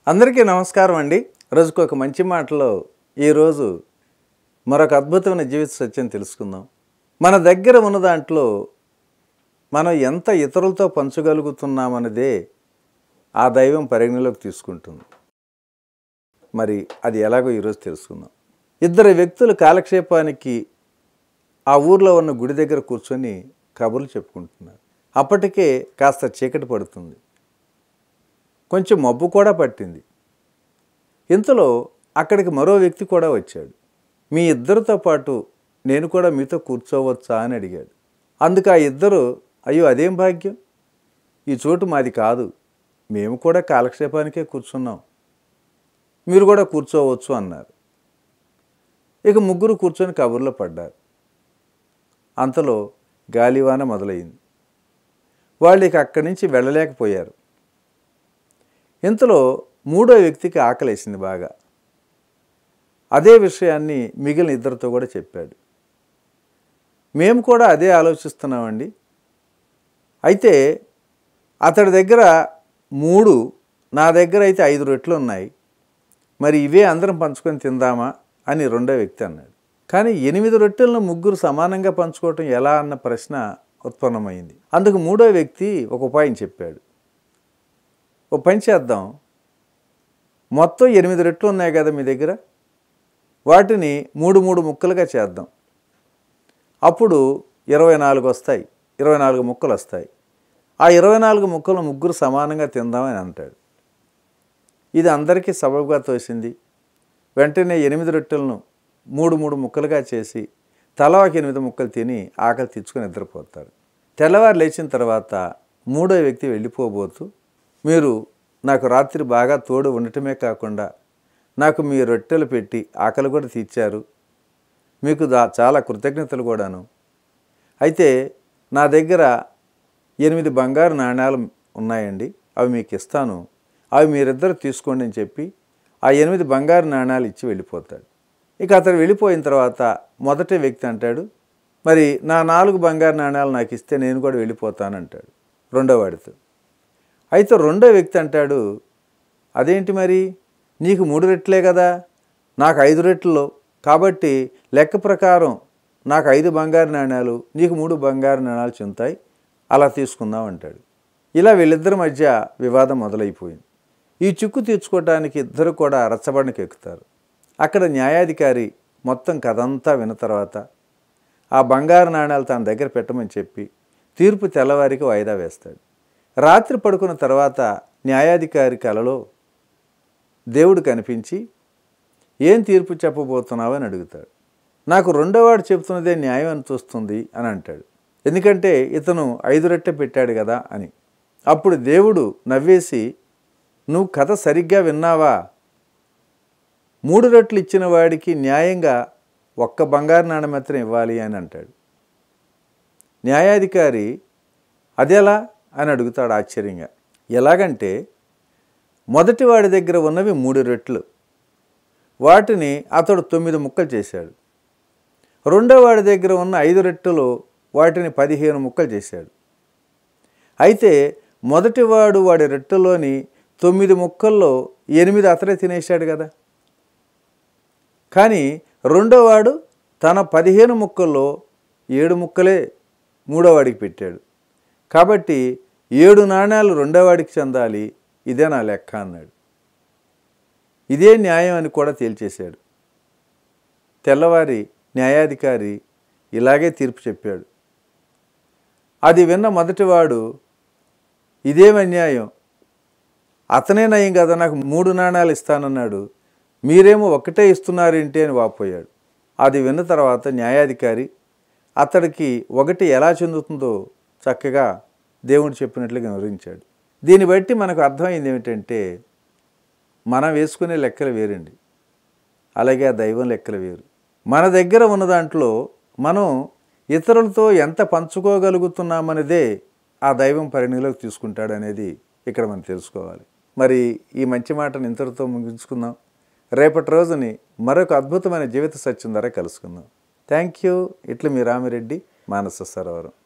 అందరికీ నమస్కారం అండి రోజుకు ఒక మంచి మాటలో ఈరోజు మరొక అద్భుతమైన జీవిత సత్యం తెలుసుకుందాం మన దగ్గర ఉన్న దాంట్లో మనం ఎంత ఇతరులతో పంచగలుగుతున్నామన్నదే ఆ దైవం పరిగణలోకి తీసుకుంటుంది మరి అది ఎలాగో ఈరోజు తెలుసుకుందాం ఇద్దరు వ్యక్తులు కాలక్షేపానికి ఆ ఊర్లో ఉన్న గుడి దగ్గర కూర్చొని కబుర్లు చెప్పుకుంటున్నారు అప్పటికే కాస్త చీకటి పడుతుంది కొంచెం మబ్బు కూడా పట్టింది ఇంతలో అక్కడికి మరో వ్యక్తి కూడా వచ్చాడు మీ ఇద్దరితో పాటు నేను కూడా మీతో కూర్చోవచ్చా అని అడిగాడు అందుకు ఆ ఇద్దరు అయ్యో అదేం భాగ్యం ఈ చోటు మాది కాదు మేము కూడా కాలక్షేపానికే కూర్చున్నాం మీరు కూడా కూర్చోవచ్చు అన్నారు ఇక ముగ్గురు కూర్చొని కబుర్లో పడ్డారు అంతలో గాలివాన మొదలైంది వాళ్ళు ఇక అక్కడి నుంచి వెళ్ళలేకపోయారు ఇంతలో మూడో వ్యక్తికి ఆకలేసింది బాగా అదే విషయాన్ని మిగిలిన ఇద్దరితో కూడా చెప్పాడు మేము కూడా అదే ఆలోచిస్తున్నామండి అయితే అతడి దగ్గర మూడు నా దగ్గర అయితే ఐదు రొట్టెలు ఉన్నాయి మరి ఇవే అందరం పంచుకొని తిందామా అని రెండో వ్యక్తి అన్నాడు కానీ ఎనిమిది రొట్టెలను ముగ్గురు సమానంగా పంచుకోవటం ఎలా అన్న ప్రశ్న ఉత్పన్నమైంది అందుకు మూడో వ్యక్తి ఒక ఉపాయం చెప్పాడు ఓ పని చేద్దాం మొత్తం ఎనిమిది రెట్లు ఉన్నాయి కదా మీ దగ్గర వాటిని మూడు మూడు ముక్కలుగా చేద్దాం అప్పుడు ఇరవై నాలుగు వస్తాయి ఇరవై నాలుగు ముక్కలు వస్తాయి ఆ ఇరవై నాలుగు ముక్కలు ముగ్గురు సమానంగా తిందామని అంటాడు ఇది అందరికీ సబబుగా తోసింది వెంటనే ఎనిమిది రొట్టెలను మూడు మూడు ముక్కలుగా చేసి తలవాకి ఎనిమిది ముక్కలు తిని ఆకలి తెచ్చుకొని నిద్రపోతారు తెల్లవారు లేచిన తర్వాత మూడో వ్యక్తి వెళ్ళిపోబోతూ మీరు నాకు రాత్రి బాగా తోడు ఉండటమే కాకుండా నాకు మీ రొట్టెలు పెట్టి ఆకలి కూడా తీర్చారు మీకు దా చాలా కృతజ్ఞతలు కూడాను అయితే నా దగ్గర ఎనిమిది బంగారు నాణ్యాలు ఉన్నాయండి అవి మీకు ఇస్తాను అవి మీరిద్దరు తీసుకోండి అని చెప్పి ఆ ఎనిమిది బంగారు నాణ్యాలు ఇచ్చి వెళ్ళిపోతాడు ఇక అతను వెళ్ళిపోయిన తర్వాత మొదటి వ్యక్తి అంటాడు మరి నా నాలుగు బంగారు నాణ్యాలు నాకు ఇస్తే నేను కూడా వెళ్ళిపోతాను అంటాడు రెండో వాడితో అయితే రెండో వ్యక్తి అంటాడు అదేంటి మరి నీకు మూడు రెట్లే కదా నాకు ఐదు రెట్లు కాబట్టి లెక్క ప్రకారం నాకు ఐదు బంగారు నాణ్యాలు నీకు మూడు బంగారు నాణ్యాలు చెందుతాయి అలా తీసుకుందాం అంటాడు ఇలా వీళ్ళిద్దరి మధ్య వివాదం మొదలైపోయింది ఈ చిక్కు తీర్చుకోవడానికి ఇద్దరు కూడా రచ్చబడికి ఎక్కుతారు అక్కడ న్యాయాధికారి మొత్తం కథంతా విన్న తర్వాత ఆ బంగారు నాణ్యాలు తన దగ్గర పెట్టమని చెప్పి తీర్పు తెల్లవారికి వాయిదా వేస్తాడు రాత్రి పడుకున్న తర్వాత న్యాయాధికారి కలలో దేవుడు కనిపించి ఏం తీర్పు చెప్పబోతున్నావు అని అడుగుతాడు నాకు రెండోవాడు చెబుతున్నదే న్యాయం అని చూస్తుంది అని అంటాడు ఎందుకంటే ఇతను ఐదు రెట్టె పెట్టాడు కదా అని అప్పుడు దేవుడు నవ్వేసి నువ్వు కథ సరిగ్గా విన్నావా మూడు రెట్లు ఇచ్చిన వాడికి న్యాయంగా ఒక్క బంగారు నాణ్యం మాత్రం ఇవ్వాలి అని అంటాడు న్యాయాధికారి అదెలా అని అడుగుతాడు ఆశ్చర్యంగా ఎలాగంటే మొదటి వాడి దగ్గర ఉన్నవి మూడు రెట్లు వాటిని అతడు తొమ్మిది ముక్కలు చేశాడు రెండో వాడి దగ్గర ఉన్న ఐదు రెట్లు వాటిని పదిహేను ముక్కలు చేశాడు అయితే మొదటివాడు వాడి రెట్టులోని తొమ్మిది ముక్కల్లో ఎనిమిది అతడే తినేశాడు కదా కానీ రెండోవాడు తన పదిహేను ముక్కల్లో ఏడు ముక్కలే మూడోవాడికి పెట్టాడు కాబట్టి ఏడు నాణ్యాలు రెండోవాడికి చెందాలి ఇదే నా లెక్క అన్నాడు ఇదే న్యాయం అని కూడా తేల్చేశాడు తెల్లవారి న్యాయాధికారి ఇలాగే తీర్పు చెప్పాడు అది విన్న మొదటివాడు ఇదేం అన్యాయం అతనే నయం కదా నాకు మూడు నాణ్యాలు ఇస్తానన్నాడు మీరేమో ఒకటే ఇస్తున్నారేంటి అని వాపోయాడు అది విన్న తర్వాత న్యాయాధికారి అతడికి ఒకటి ఎలా చెందుతుందో చక్కగా దేవుడు చెప్పినట్లుగా వివరించాడు దీన్ని బట్టి మనకు అర్థమైంది ఏమిటంటే మనం వేసుకునే లెక్కలు వేరండి అలాగే ఆ దైవం లెక్కలు వేరు మన దగ్గర ఉన్న దాంట్లో మనం ఇతరులతో ఎంత పంచుకోగలుగుతున్నామనేదే ఆ దైవం పరిణిలోకి తీసుకుంటాడు అనేది ఇక్కడ మనం తెలుసుకోవాలి మరి ఈ మంచి మాటను ఇంతటితో ముగించుకుందాం రేపటి రోజుని మరొక అద్భుతమైన జీవిత సత్యం ద్వారా కలుసుకుందాం థ్యాంక్ యూ ఇట్లు మీ రామిరెడ్డి మానస సరోవరం